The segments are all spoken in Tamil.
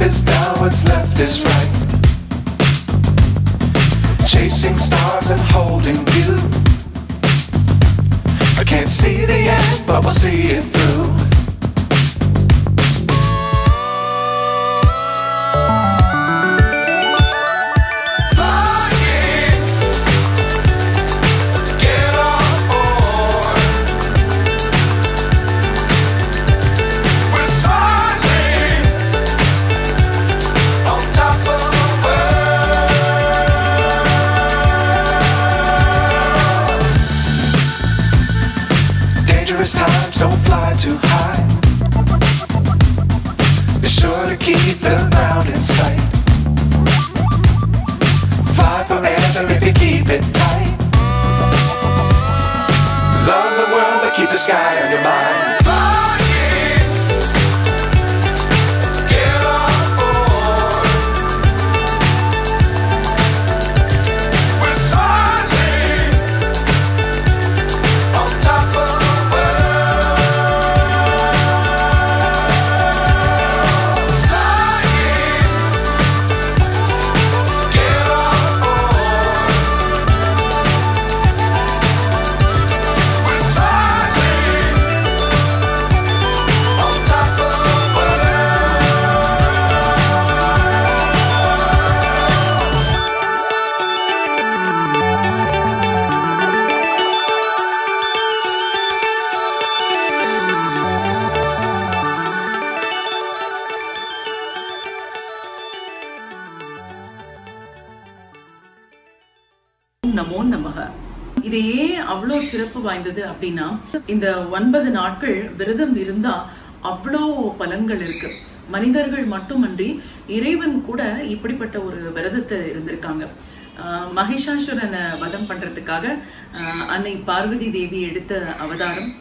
is down, what's left is right. Chasing stars and holding you. I can't see the end, but we'll see it through. Flying, get on board. We're smiling on top of the world. Dangerous times don't fly too high. Be sure to keep the ground in sight. Fly forever if you keep it tight. Love the world, but keep the sky on your mind. Flying, get on board. We're smiling on top of the world. Flying, get on board. We're smiling on top of the நமோ நமக இது ஏன் அவ்வளோ சிறப்பு வாய்ந்தது அப்படின்னா இந்த ஒன்பது நாட்கள் விரதம் இருந்தா அவ்வளோ பலன்கள் இருக்கு மனிதர்கள் மட்டுமன்றி இறைவன் கூட இப்படிப்பட்ட ஒரு விரதத்தை இருந்திருக்காங்க ஆஹ் மகிஷாசுரனை வதம் பண்றதுக்காக ஆஹ் அன்னை பார்வதி தேவி எடுத்த அவதாரம்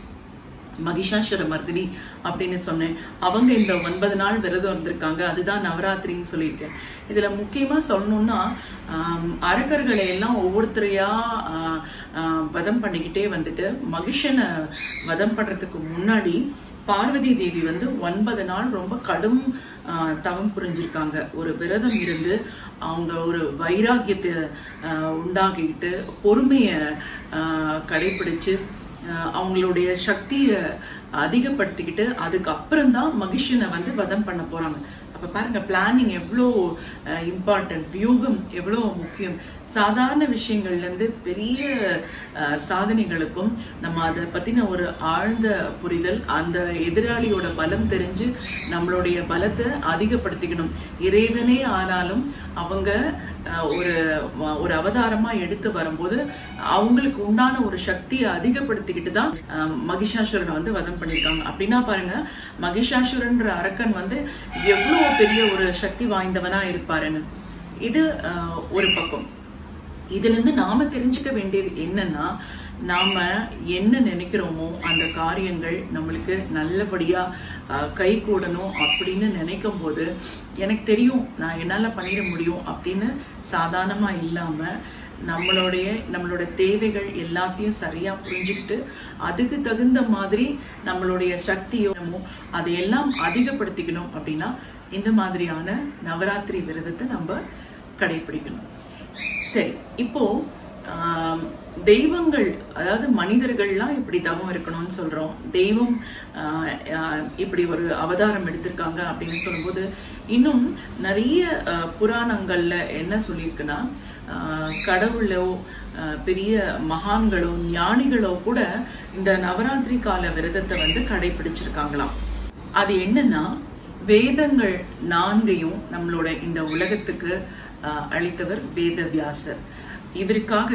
மகிஷாசுர மர்தினி அப்படின்னு சொன்னேன் அவங்க இந்த ஒன்பது நாள் விரதம் இருந்திருக்காங்க அதுதான் நவராத்திரின்னு சொல்லியிருக்கேன் இதுல முக்கியமா சொல்லணும்னா ஆம், அரக்கர்களை எல்லாம் ஒவ்வொருத்தரையா ஆஹ், ஆஹ், வதம் பண்ணிக்கிட்டே வந்துட்டு மகிஷனை வதம் பண்றதுக்கு முன்னாடி பார்வதி தேவி வந்து ஒன்பது நாள் ரொம்ப கடும் ஆஹ், தவம் புரிஞ்சிருக்காங்க ஒரு விரதம் இருந்து அவங்க ஒரு வைராக்கியத்தை ஆஹ், உண்டாக்கிட்டு பொறுமைய ஆஹ், கடைபிடிச்சு அஹ் அவங்களுடைய சக்தியை அதிகப்படுத்திக்கிட்டு அதுக்கப்புறம் தான் மகிஷனை வந்து வதம் பண்ண போறாங்க அப்ப பாருங்க பிளானிங் எவ்வளோ இம்பார்ட்டன்ட் வியூகம் எவ்வளோ முக்கியம் சாதாரண விஷயங்கள்ல இருந்து பெரிய அஹ், சாதனைகளுக்கும் நம்ம அதை பத்தின ஒரு ஆழ்ந்த புரிதல் அந்த எதிராளியோட பலம் தெரிஞ்சு நம்மளுடைய பலத்தை அதிகப்படுத்திக்கணும் இறைவனே ஆனாலும் அவங்க அஹ், ஒரு ஒரு அவதாரமா எடுத்து வரும்போது அவங்களுக்கு உண்டான ஒரு சக்தியை அதிகப்படுத்திக்கிட்டு தான் அஹ், மகிஷாசுரனை வந்து வதம் பண்ணியிருக்காங்க அப்படின்னா பாருங்க மகிஷாசுரன்ற அரக்கன் வந்து எவ்வளவு பெரிய ஒரு சக்தி வாய்ந்தவனா இருப்பாருன்னு இது அஹ், ஒரு பக்கம் இதுல இருந்து நாம தெரிஞ்சுக்க வேண்டியது என்னன்னா நாம என்ன நினைக்கிறோமோ அந்த காரியங்கள் நம்மளுக்கு நல்லபடியா அஹ், கை கூடணும் அப்படின்னு நினைக்கும் போது எனக்கு தெரியும் நான் என்னால பண்ணிட முடியும் அப்படின்னு சாதாரணமா இல்லாம நம்மளுடைய நம்மளோட தேவைகள் எல்லாத்தையும் சரியா புரிஞ்சுக்கிட்டு அதுக்கு தகுந்த மாதிரி நம்மளுடைய சக்தியோ அதையெல்லாம் அதிகப்படுத்திக்கணும் அப்படின்னா இந்த மாதிரியான நவராத்திரி விரதத்தை நம்ம கடைபிடிக்கணும் சரி இப்போ ஆம், தெய்வங்கள் அதாவது மனிதர்கள்லாம் இப்படி தவம் இருக்கணும்னு சொல்றோம் தெய்வம் ஆஹ், ஆஹ், இப்படி ஒரு அவதாரம் எடுத்திருக்காங்க அப்படின்னு சொல்லும்போது இன்னும் நிறைய ஆஹ், புராணங்கள்ல என்ன சொல்லியிருக்குன்னா ஆஹ், கடவுளோ ஆஹ், பெரிய மகான்களோ ஞானிகளோ கூட இந்த நவராத்திரி கால விரதத்தை வந்து கடைபிடிச்சிருக்காங்களாம் அது என்னன்னா வேதங்கள் நான்கையும் நம்மளோட இந்த உலகத்துக்கு ஆஹ், அளித்தவர் வேதவியாசர் இவருக்காக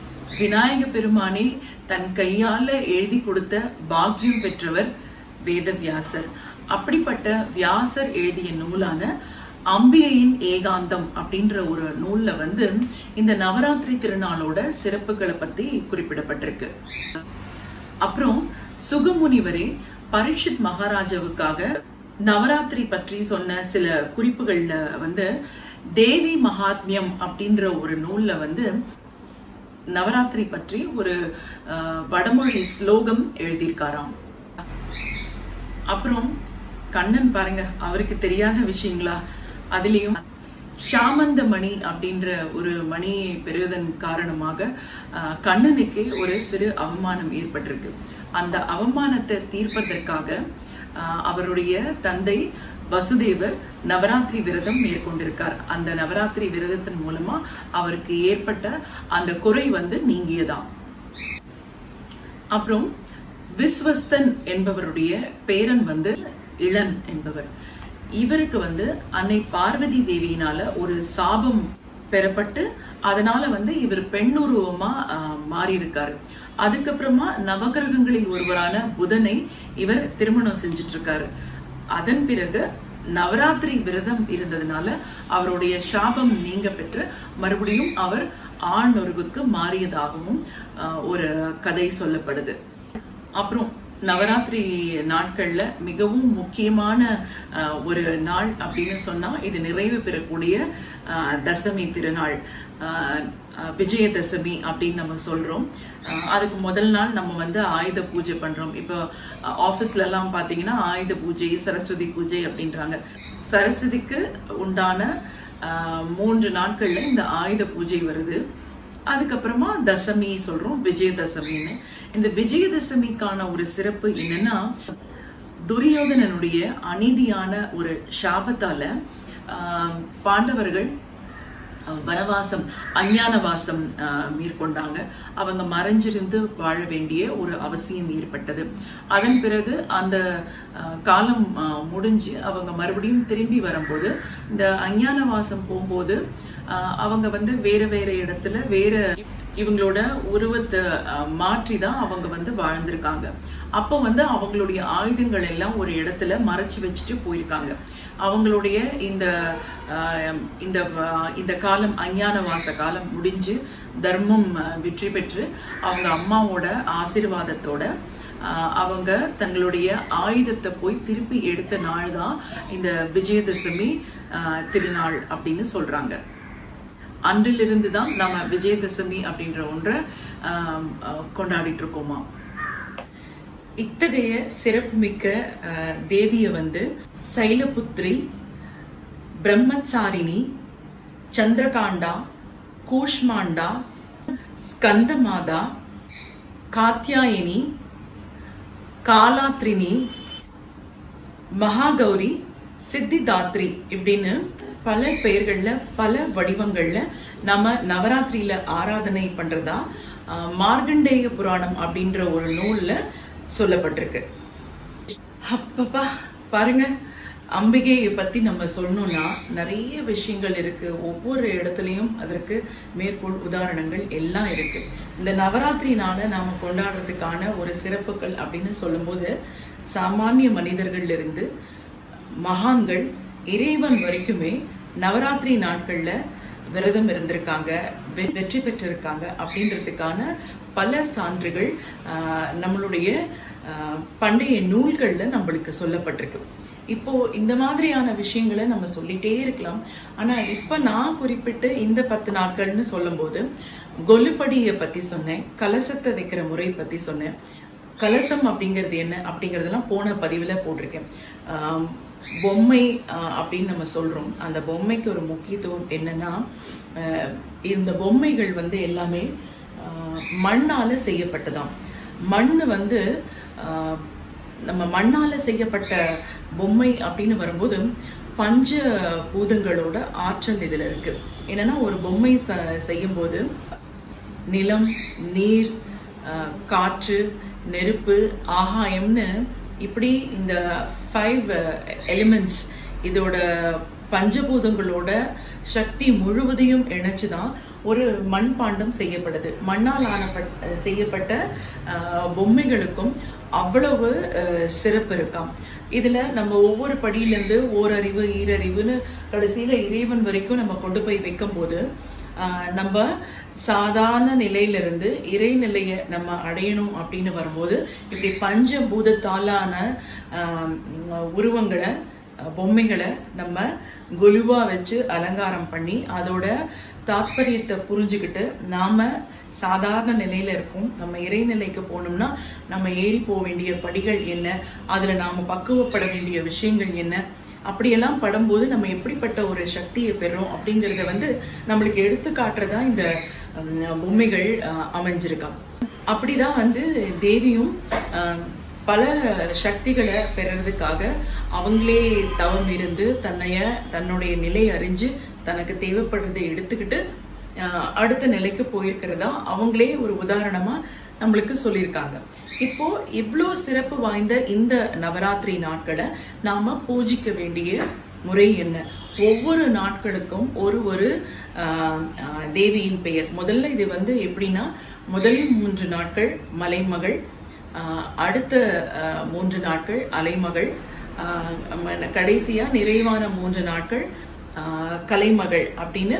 விநாயக பெருமானே தன் கையால எழுதி கொடுத்த பாக்கியம் பெற்றவர் வேதவியாசர் அப்படிப்பட்ட வியாசர் எழுதிய நூலான அம்பிகையின் ஏகாந்தம் அப்படின்ற ஒரு நூல்ல வந்து இந்த நவராத்திரி திருநாளோட சிறப்புகளை பத்தி குறிப்பிடப்பட்டிருக்கு அப்புறம் சுகமுனிவரே பரீட்சித் மகாராஜாவுக்காக நவராத்திரி பற்றி சொன்ன சில குறிப்புகள்ல வந்து தேவி மகாத்மியம் அப்படின்ற ஒரு நூல்ல வந்து நவராத்திரி பற்றி ஒரு அஹ், வடமொழி ஸ்லோகம் எழுதியிருக்காராம் அப்புறம் கண்ணன் பாருங்க அவருக்கு தெரியாத விஷயங்களா அதுலயும் ஷாமந்த மணி அப்படின்ற ஒரு மணியை பெறுவதன் காரணமாக ஆஹ், கண்ணனுக்கே ஒரு சிறு அவமானம் ஏற்பட்டிருக்கு அந்த அவமானத்தை தீர்ப்பதற்காக ஆஹ், அவருடைய தந்தை வசுதேவர் நவராத்திரி விரதம் மேற்கொண்டிருக்கார் அந்த நவராத்திரி விரதத்தின் மூலமா அவருக்கு ஏற்பட்ட அந்த குறை வந்து நீங்கியதாம் அப்புறம் விஸ்வஸ்தன் என்பவருடைய பேரன் வந்து இளன் என்பவர் இவருக்கு வந்து அன்னை பார்வதி தேவியினால ஒரு சாபம் பெறப்பட்டு அதனால வந்து இவர் பெண்ணுருவமா ஆஹ், மாறி இருக்காரு அதுக்கப்புறமா நவகிரகங்களில் ஒருவரான புதனை இவர் திருமணம் செஞ்சுட்டு இருக்காரு அதன் பிறகு நவராத்திரி விரதம் இருந்ததுனால அவருடைய சாபம் நீங்க பெற்று மறுபடியும் அவர் ஆண் உருவுக்கு மாறியதாகவும் ஆஹ், ஒரு கதை சொல்லப்படுது அப்புறம் நவராத்திரி நாட்கள்ல மிகவும் முக்கியமான ஆஹ், ஒரு நாள் அப்படின்னு சொன்னா இது நிறைவு பெறக்கூடிய ஆஹ், தசமி திருநாள் ஆஹ், ஆஹ், விஜயதசமி அப்படின்னு நம்ம சொல்றோம் ஆஹ், அதுக்கு முதல் நாள் நம்ம வந்து ஆயுத பூஜை பண்றோம் இப்போ ஆஹ், ஆபீஸ்ல எல்லாம் பாத்தீங்கன்னா ஆயுத பூஜை சரஸ்வதி பூஜை அப்படின்றாங்க சரஸ்வதிக்கு உண்டான ஆஹ், மூன்று நாட்கள்ல இந்த ஆயுத பூஜை வருது அதுக்கப்புறமா தசமி சொல்றோம் விஜயதசமின்னு இந்த விஜயதசமிக்கான ஒரு சிறப்பு என்னன்னா துரியோதனனுடைய அநீதியான ஒரு சாபத்தால ஆஹ், பாண்டவர்கள் அஹ், வனவாசம் அஞ்ஞானவாசம் ஆஹ், மேற்கொண்டாங்க அவங்க மறைஞ்சிருந்து வாழ வேண்டிய ஒரு அவசியம் ஏற்பட்டது அதன் பிறகு அந்த ஆஹ், காலம் ஆஹ், முடிஞ்சு அவங்க மறுபடியும் திரும்பி வரும்போது இந்த அஞ்ஞானவாசம் போகும்போது ஆஹ், அவங்க வந்து வேற வேற இடத்துல வேற இவங்களோட உருவத்தை மாற்றி தான் அவங்க வந்து வாழ்ந்திருக்காங்க அப்போ வந்து அவங்களுடைய ஆயுதங்கள் எல்லாம் ஒரு இடத்துல மறைச்சு வச்சுட்டு போயிருக்காங்க அவங்களுடைய இந்த ஆஹ், இந்த ஆஹ், இந்த காலம் அஞ்ஞான வாச காலம் முடிஞ்சு தர்மம் ஆஹ், வெற்றி பெற்று அவங்க அம்மாவோட ஆசீர்வாதத்தோட ஆஹ், அவங்க தங்களுடைய ஆயுதத்தை போய் திருப்பி எடுத்த நாள் தான் இந்த விஜயதசமி ஆஹ், திருநாள் அப்படின்னு சொல்றாங்க அன்றிலிருந்து தான் நம்ம விஜயதசமி அப்படின்ற ஒன்றை ஆஹ், ஆஹ், கொண்டாடிட்டு இருக்கோமா இத்தகைய சிறப்புமிக்க ஆஹ், தேவிய வந்து சைலபுத்ரி பிரம்மச்சாரிணி சந்திரகாண்டா கூஷ்மாண்டா ஸ்கந்தமாதா காத்யாயினி காலாத்ரினி மகாகௌரி சித்திதாத்ரி இப்படின்னு பல பெயர்கள்ல பல வடிவங்கள்ல நம்ம நவராத்திரியில ஆராதனை பண்றதா ஆஹ், மார்க்கண்டேய புராணம் அப்படின்ற ஒரு நூல்ல சொல்லப்பட்டிருக்கு அப்பப்பா பாருங்க அம்பிகையை பத்தி நம்ம சொல்லணும்னா நிறைய விஷயங்கள் இருக்கு ஒவ்வொரு இடத்துலயும் அதற்கு மேற்கோள் உதாரணங்கள் எல்லாம் இருக்கு இந்த நவராத்திரினால நாம கொண்டாடுறதுக்கான ஒரு சிறப்புகள் அப்படின்னு சொல்லும்போது சாமானிய மனிதர்கள்ல இருந்து மகான்கள் இறைவன் வரைக்குமே நவராத்திரி நாட்கள்ல விரதம் இருந்திருக்காங்க வெ- வெற்றி பெற்றிருக்காங்க அப்படின்றதுக்கான பல சான்றுகள் ஆஹ், நம்மளுடைய ஆஹ், பண்டைய நூல்கள்ல நம்மளுக்கு சொல்லப்பட்டிருக்கு இப்போ இந்த மாதிரியான விஷயங்களை நம்ம சொல்லிட்டே இருக்கலாம் ஆனா இப்ப நான் குறிப்பிட்டு இந்த பத்து நாட்கள்னு சொல்லும்போது கொல்லுப்படியை பத்தி சொன்னேன் கலசத்தை வைக்கிற முறை பத்தி சொன்னேன் கலசம் அப்படிங்கிறது என்ன அப்படிங்கறதெல்லாம் போன பதிவுல போட்டிருக்கேன் ஆம், பொம்மை ஆஹ், அப்படின்னு நம்ம சொல்றோம் அந்த பொம்மைக்கு ஒரு முக்கியத்துவம் என்னன்னா ஆஹ், இந்த பொம்மைகள் வந்து எல்லாமே ஆஹ், மண்ணால செய்யப்பட்டதாம் மண் வந்து ஆஹ், நம்ம மண்ணால செய்யப்பட்ட பொம்மை அப்படின்னு வரும்போது பஞ்ச பூதங்களோட ஆற்றல் இதுல இருக்கு என்னன்னா ஒரு பொம்மை ச- செய்யும்போது நிலம் நீர் ஆஹ், காற்று நெருப்பு ஆகாயம்னு இப்படி இந்த ஃபைவ் எலிமெண்ட்ஸ் இதோட பஞ்சபூதங்களோட சக்தி முழுவதையும் இணைச்சுதான் ஒரு மண்பாண்டம் செய்யப்படுது மண்ணால் ஆனப்பட்ட செய்யப்பட்ட ஆஹ், பொம்மைகளுக்கும் அவ்வளவு ஆஹ், சிறப்பு இருக்காம் இதுல நம்ம ஒவ்வொரு படியிலேருந்து ஓரறிவு ஈரறிவுன்னு கடைசியில இறைவன் வரைக்கும் நம்ம கொண்டு போய் வைக்கும் போது ஆஹ், நம்ம சாதாரண நிலையிலிருந்து இறைநிலையை நம்ம அடையணும் அப்படின்னு வரும்போது இப்படி பஞ்சபூதத்தாலான ஆஹ், உருவங்களை அஹ், பொம்மைகளை நம்ம குலுவா வச்சு அலங்காரம் பண்ணி அதோட தாத்பரியத்தை புரிஞ்சுக்கிட்டு நாம சாதாரண நிலையில இருக்கோம் நம்ம இறைநிலைக்கு போனோம்னா நம்ம ஏறி போக வேண்டிய படிகள் என்ன அதுல நாம பக்குவப்பட வேண்டிய விஷயங்கள் என்ன அப்படியெல்லாம் படும்போது நம்ம எப்படிப்பட்ட ஒரு சக்தியை பெறுறோம் அப்படிங்கறத வந்து நம்மளுக்கு எடுத்து காட்டுறதா இந்த ஹம், பொம்மைகள் அஹ், அமைஞ்சிருக்காம் அப்படிதான் வந்து தேவியும் அஹ், பல சக்திகளை பெறறதுக்காக அவங்களே தவம் இருந்து தன்னைய தன்னுடைய நிலை அறிஞ்சு தனக்கு தேவைப்படுறதை எடுத்துக்கிட்டு ஆஹ், அடுத்த நிலைக்கு போயிருக்கிறதா அவங்களே ஒரு உதாரணமா நம்மளுக்கு சொல்லியிருக்காங்க இப்போ இவ்வளோ சிறப்பு வாய்ந்த இந்த நவராத்திரி நாட்களை நாம பூஜிக்க வேண்டிய முறை என்ன ஒவ்வொரு நாட்களுக்கும் ஒரு ஒரு ஆஹ், ஆஹ், தேவியின் பெயர் முதல்ல இது வந்து எப்படின்னா முதல் மூன்று நாட்கள் மலைமகள் ஆஹ் அடுத்த ஆஹ் மூன்று நாட்கள் அலைமகள் ஆஹ் ம- கடைசியா நிறைவான மூன்று நாட்கள் ஆஹ் கலைமகள் அப்படின்னு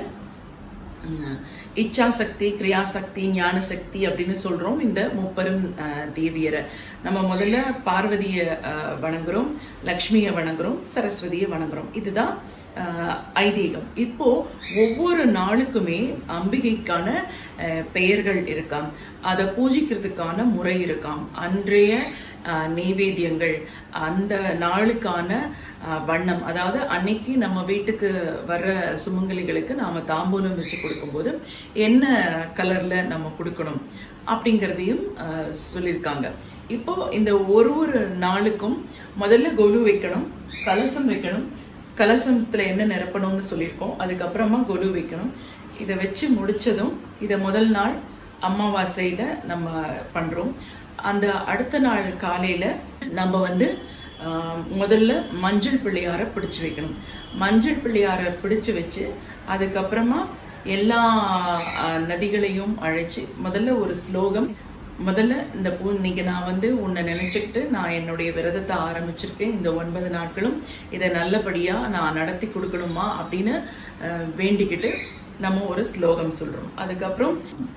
உம், இச்சாசக்தி கிரியாசக்தி ஞானசக்தி அப்படின்னு சொல்றோம் இந்த முப்பெரும் ஆஹ், தேவியரை நம்ம முதல்ல பார்வதிய ஆஹ், வணங்குறோம் லக்ஷ்மியை வணங்குறோம் சரஸ்வதியை வணங்குறோம் இதுதான் ஆஹ், ஐதீகம் இப்போ ஒவ்வொரு நாளுக்குமே அம்பிகைக்கான ஆஹ், பெயர்கள் இருக்காம் அதை பூஜிக்கிறதுக்கான முறை இருக்காம் அன்றைய ஆஹ், நெய்வேத்தியங்கள் அந்த நாளுக்கான ஆஹ், வண்ணம் அதாவது அன்னைக்கு நம்ம வீட்டுக்கு வர்ற சுமங்கலிகளுக்கு நாம தாம்பூலம் வச்சு கொடுக்கும்போது என்ன கலர்ல நம்ம கொடுக்கணும் அப்படிங்கிறதையும் ஆஹ், சொல்லியிருக்காங்க இப்போ இந்த ஒரு ஒரு நாளுக்கும் முதல்ல கொலு வைக்கணும் கலசம் வைக்கணும் கலசத்துல என்ன நிரப்பணும்னு சொல்லியிருக்கோம் அதுக்கப்புறமா கொலு வைக்கணும் இதை வச்சு முடிச்சதும் இதை முதல் நாள் அமாவாசையில நம்ம பண்றோம் அந்த அடுத்த நாள் காலையில நம்ம வந்து ஆஹ், முதல்ல மஞ்சள் பிள்ளையார பிடிச்சு வைக்கணும் மஞ்சள் பிள்ளையார பிடிச்சு வச்சு அதுக்கப்புறமா எல்லா ஆஹ், நதிகளையும் அழைச்சு முதல்ல ஒரு ஸ்லோகம் முதல்ல இந்த பூ இன்னைக்கு நான் வந்து உன்னை நினைச்சுக்கிட்டு நான் என்னுடைய விரதத்தை ஆரம்பிச்சிருக்கேன் இந்த ஒன்பது நாட்களும் இதை நல்லபடியா நான் நடத்தி கொடுக்கணுமா அப்படின்னு ஆஹ், வேண்டிக்கிட்டு நம்ம ஒரு ஸ்லோகம் சொல்றோம் அதுக்கப்புறம்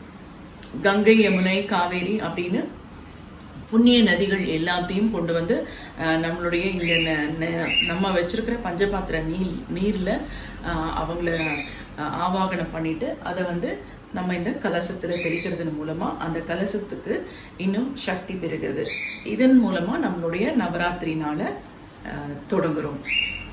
கங்கை யமுனை காவேரி அப்படின்னு புண்ணிய நதிகள் எல்லாத்தையும் கொண்டு வந்து அஹ், நம்மளுடைய இந்த ந- ந- நம்ம வச்சிருக்கிற பஞ்சபாத்திர நீர் நீர்ல அஹ், அவங்கள அஹ், ஆவாகனம் பண்ணிட்டு அதை வந்து நம்ம இந்த கலசத்துல தெளிக்கிறதன் மூலமா அந்த கலசத்துக்கு இன்னும் சக்தி பெறுகிறது இதன் மூலமா நம்மளுடைய நவராத்திரி நாளை அஹ், தொடங்குறோம்